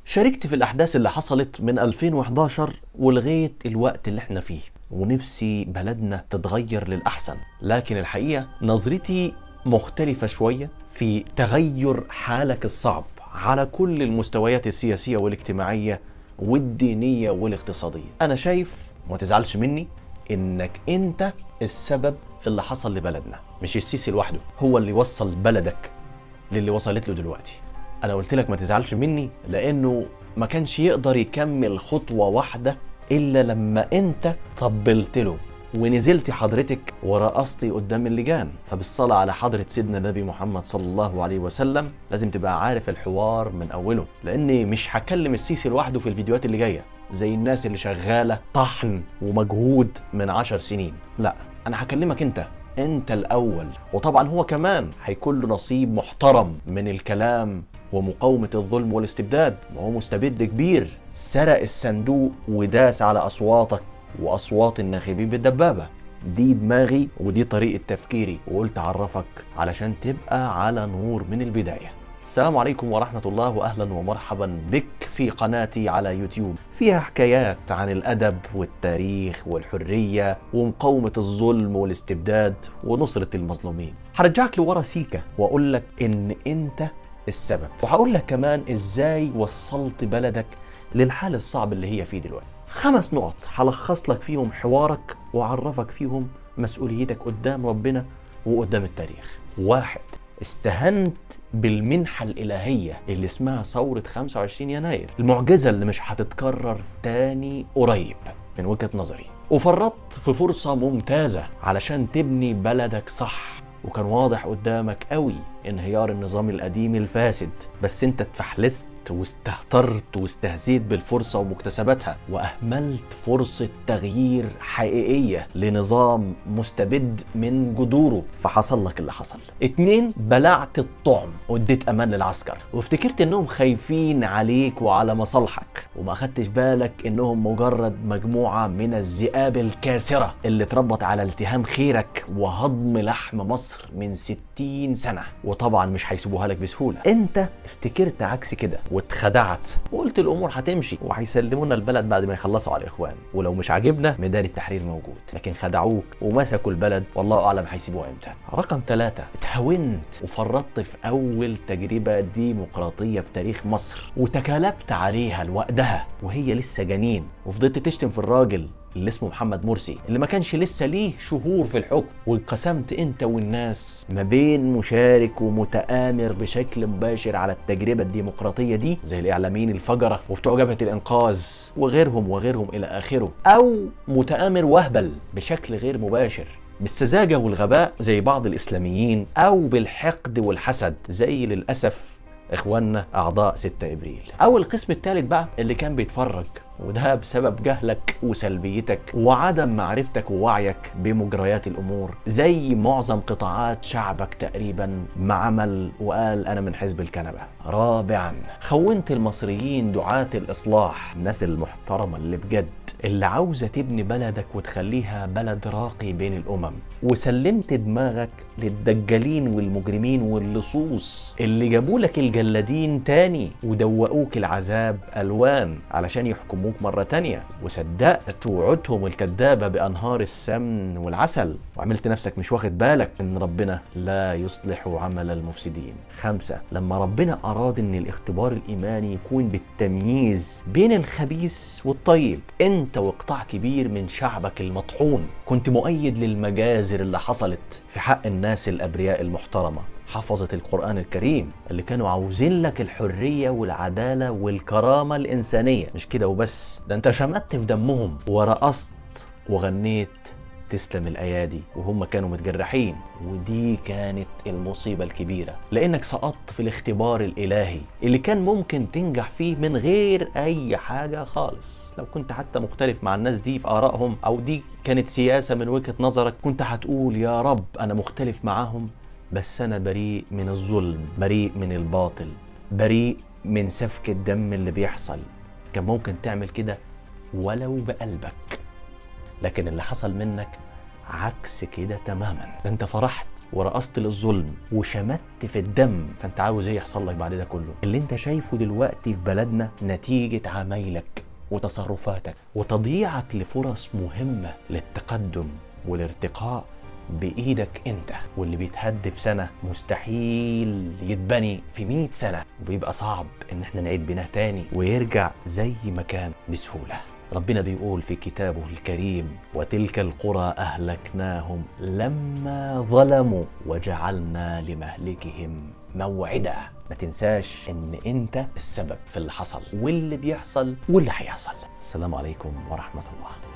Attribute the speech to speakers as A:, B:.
A: شاركت في الأحداث اللي حصلت من 2011 ولغاية الوقت اللي احنا فيه ونفسي بلدنا تتغير للأحسن لكن الحقيقة نظرتي مختلفة شوية في تغير حالك الصعب على كل المستويات السياسية والاجتماعية والدينية والاقتصادية أنا شايف وما تزعلش مني إنك أنت السبب في اللي حصل لبلدنا مش السيسي لوحده هو اللي وصل بلدك للي وصلت له دلوقتي انا قلت لك ما تزعلش مني لانه ما كانش يقدر يكمل خطوه واحده الا لما انت طبلت له ونزلت حضرتك ورقصتي قدام اللجان فبالصلاة على حضرة سيدنا النبي محمد صلى الله عليه وسلم لازم تبقى عارف الحوار من أوله لأني مش هكلم السيسي لوحده في الفيديوهات اللي جاية زي الناس اللي شغالة طحن ومجهود من عشر سنين لا أنا هكلمك أنت انت الاول وطبعا هو كمان هيكون له نصيب محترم من الكلام ومقاومة الظلم والاستبداد وهو مستبد كبير سرق الصندوق وداس على أصواتك وأصوات الناخبين بالدبابة دي دماغي ودي طريقة تفكيري وقلت أعرفك علشان تبقى على نور من البداية السلام عليكم ورحمة الله وأهلا ومرحبا بك في قناتي على يوتيوب فيها حكايات عن الأدب والتاريخ والحرية ومقاومة الظلم والاستبداد ونصرة المظلومين هرجعك لورا سيكا وأقول لك إن أنت السبب وهقول لك كمان إزاي وصلت بلدك للحال الصعب اللي هي فيه دلوقتي خمس نقط هلخص لك فيهم حوارك وأعرفك فيهم مسؤوليتك قدام ربنا وقدام التاريخ واحد استهنت بالمنحة الإلهية اللي اسمها ثورة 25 يناير المعجزة اللي مش هتتكرر تاني قريب من وجهة نظري وفرطت في فرصة ممتازة علشان تبني بلدك صح وكان واضح قدامك قوي انهيار النظام القديم الفاسد بس انت اتفحلست واستهترت واستهزيت بالفرصة ومكتسباتها وأهملت فرصة تغيير حقيقية لنظام مستبد من جذوره فحصل لك اللي حصل اتنين بلعت الطعم واديت أمان للعسكر وافتكرت انهم خايفين عليك وعلى مصالحك وما خدتش بالك انهم مجرد مجموعة من الذئاب الكاسرة اللي اتربت على التهام خيرك وهضم لحم مصر من ستين سنة وطبعا مش هيسيبوها لك بسهولة انت افتكرت عكس كده واتخدعت وقلت الامور هتمشي وهيسلمونا البلد بعد ما يخلصوا على الاخوان ولو مش عاجبنا ميدان التحرير موجود لكن خدعوك ومسكوا البلد والله اعلم هيسيبوها امتى رقم ثلاثة اتهونت وفرطت في اول تجربة ديمقراطية في تاريخ مصر وتكالبت عليها لوقتها وهي لسه جنين وفضلت تشتم في الراجل اللي اسمه محمد مرسي اللي ما كانش لسه ليه شهور في الحكم وانقسمت انت والناس ما بين مشارك ومتآمر بشكل مباشر على التجربة الديمقراطية دي زي الإعلاميين الفجرة وبتوع جبهة الإنقاذ وغيرهم وغيرهم إلى آخره أو متآمر وهبل بشكل غير مباشر بالسذاجة والغباء زي بعض الإسلاميين أو بالحقد والحسد زي للأسف إخواننا أعضاء 6 إبريل أو القسم الثالث بقى اللي كان بيتفرج وده بسبب جهلك وسلبيتك وعدم معرفتك ووعيك بمجريات الامور زي معظم قطاعات شعبك تقريبا ما عمل وقال انا من حزب الكنبه. رابعا خونت المصريين دعاة الاصلاح الناس المحترمه اللي بجد اللي عاوزه تبني بلدك وتخليها بلد راقي بين الامم وسلمت دماغك للدجالين والمجرمين واللصوص اللي جابوا لك الجلادين تاني ودوقوك العذاب الوان علشان يحكموك مرة تانية وصدقت وعودهم الكذابة بأنهار السمن والعسل وعملت نفسك مش واخد بالك إن ربنا لا يصلح عمل المفسدين خمسة لما ربنا أراد إن الاختبار الإيماني يكون بالتمييز بين الخبيث والطيب أنت وقطاع كبير من شعبك المطحون كنت مؤيد للمجازر اللي حصلت في حق الناس الأبرياء المحترمة حفظة القرآن الكريم اللي كانوا عاوزين لك الحرية والعدالة والكرامة الإنسانية مش كده وبس ده انت شمت في دمهم ورقصت وغنيت تسلم الأيادي وهم كانوا متجرحين ودي كانت المصيبة الكبيرة لأنك سقطت في الاختبار الإلهي اللي كان ممكن تنجح فيه من غير أي حاجة خالص لو كنت حتى مختلف مع الناس دي في آرائهم أو دي كانت سياسة من وجهة نظرك كنت هتقول يا رب أنا مختلف معاهم بس أنا بريء من الظلم بريء من الباطل بريء من سفك الدم اللي بيحصل كان ممكن تعمل كده ولو بقلبك لكن اللي حصل منك عكس كده تماما ده انت فرحت ورقصت للظلم وشمت في الدم فانت عاوز ايه يحصل لك بعد ده كله اللي انت شايفه دلوقتي في بلدنا نتيجة عمايلك وتصرفاتك وتضييعك لفرص مهمة للتقدم والارتقاء بإيدك أنت واللي بيتهد في سنة مستحيل يتبني في مئة سنة وبيبقى صعب إن احنا نعيد بناه تاني ويرجع زي ما كان بسهولة ربنا بيقول في كتابه الكريم وتلك القرى أهلكناهم لما ظلموا وجعلنا لمهلكهم موعدا ما تنساش ان انت السبب في اللي حصل واللي بيحصل واللي هيحصل السلام عليكم ورحمة الله